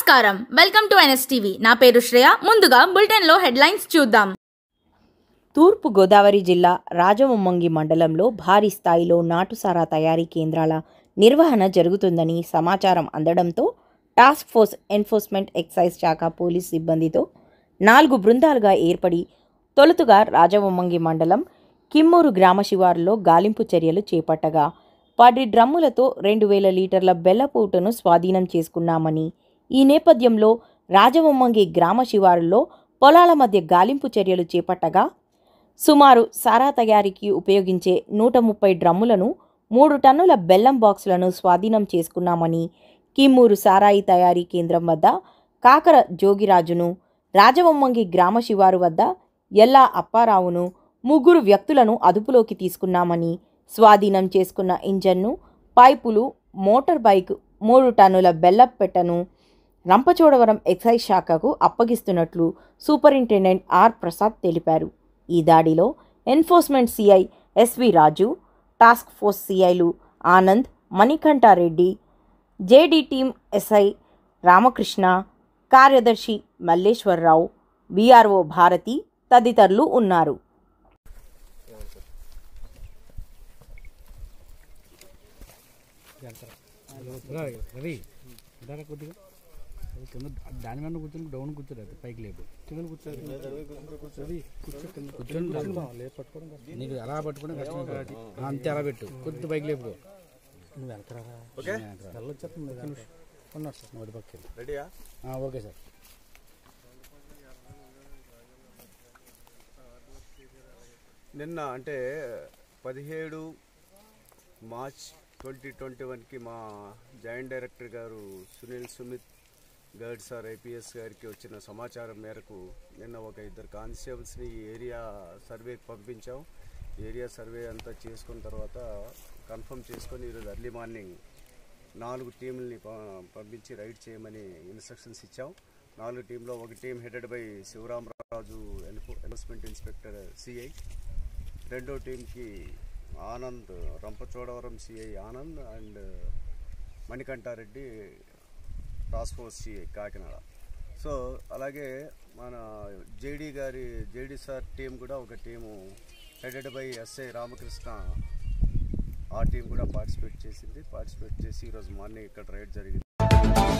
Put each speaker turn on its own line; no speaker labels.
నమస్కారం welcome to NSTV నా పేరు శ్రేయ ముందుగా బులెటిన్లో హెడ్లైన్స్ చూద్దాం
తూర్పు గోదావరి జిల్లా రాజవొమ్మంగి మండలంలో భారీ స్థాయిలో నాటుసారా తయారీ కేంద్రాల నిర్వహణ జరుగుతుందని సమాచారం అందడంతో టాస్క్ ఫోర్స్ ఎన్ఫోర్స్మెంట్ ఎక్సైజ్ శాఖ పోలీస్ సిబ్బందితో నాలుగు బృందాలుగా ఏర్పడి తొలుతుగా రాజవొమ్మంగి మండలం కిమ్మూరు గ్రామ శివారులో గాలింపు చర్యలు చేపట్టగా పది డ్రమ్ములతో రెండు వేల లీటర్ల బెల్లపూటను స్వాధీనం చేసుకున్నామని ఈ నేపథ్యంలో రాజవొమ్మంగి గ్రామ శివారులో పొలాల మధ్య గాలింపు చర్యలు చేపట్టగా సుమారు సారా తయారీకి ఉపయోగించే నూట ముప్పై డ్రమ్ములను మూడు టన్నుల బెల్లం బాక్సులను స్వాధీనం చేసుకున్నామని కిమ్మూరు సారాయి తయారీ కేంద్రం వద్ద కాకర జోగిరాజును రాజవొమ్మంగి గ్రామ శివారు వద్ద ఎల్లా అప్పారావును ముగ్గురు వ్యక్తులను అదుపులోకి తీసుకున్నామని స్వాధీనం చేసుకున్న ఇంజన్ను పైపులు మోటార్ బైక్ మూడు టన్నుల బెల్లప్ పెట్టను రంపచోడవరం ఎక్సైజ్ శాఖకు అప్పగిస్తున్నట్లు సూపరింటెండెంట్ ఆర్ ప్రసాద్ తెలిపారు ఈ దాడిలో enforcement CI S V Raju task force సిఐలు Anand Manikantha Reddy JD team SI Ramakrishna కార్యదర్శి మల్లేశ్వరరావు బీఆర్ఓ భారతి తదితరులు ఉన్నారు
రవి ఇదారా కొద్దిగా అది కింద దాని మీద కూర్చొని డౌన్ కూర్చోలేదు పైకి లేపు కింద కూర్చోరు కూర్చొని నీకు ఎలా పట్టుకుని కష్టం కాదు. ఆ, అంతే అలా పెట్టు కొద్ది పైకి లేపు నువ్వు వెనకరా ఓకే వెళ్ళొచ్చేస్తుంది ఉన్నారు సార్ నోటి పక్కకి
రెడీయా
ఓకే సార్
నిన్న అంటే పదిహేడు మార్చ్ ట్వంటీ ట్వంటీ వన్కి మా జాయింట్ డైరెక్టర్ గారు సునీల్ సుమిత్ గైడ్ సార్ ఐపీఎస్ గారికి వచ్చిన సమాచారం మేరకు నిన్న ఒక ఇద్దరు కానిస్టేబుల్స్ని ఈ ఏరియా సర్వేకి పంపించాం ఏరియా సర్వే అంతా చేసుకున్న తర్వాత కన్ఫర్మ్ చేసుకొని ఈరోజు ఎర్లీ మార్నింగ్ నాలుగు టీంలని ప- పంపించి రైడ్ చేయమని ఇన్స్ట్రక్షన్స్ ఇచ్చాం నాలుగు టీంలో ఒక టీం హెడెడ్ బై శివరామరాజు ఎన్ఫో ఎన్ఫోర్స్మెంట్ ఇన్స్పెక్టర్ సిఐ రెండో టీంకి Anand Rampachodavaram CI Anand and Manikantha Reddy task force CI Kakinada so అలాగే మన JD garu JD sir team కూడా ఒక team headed by SI Ramakrishna ఆ టీం కూడా పార్టిసిపేట్ చేసింది పార్టిసిపేట్ చేసి ఈరోజు మార్నింగ్ ఇక్కడ రైడ్ జరిగింది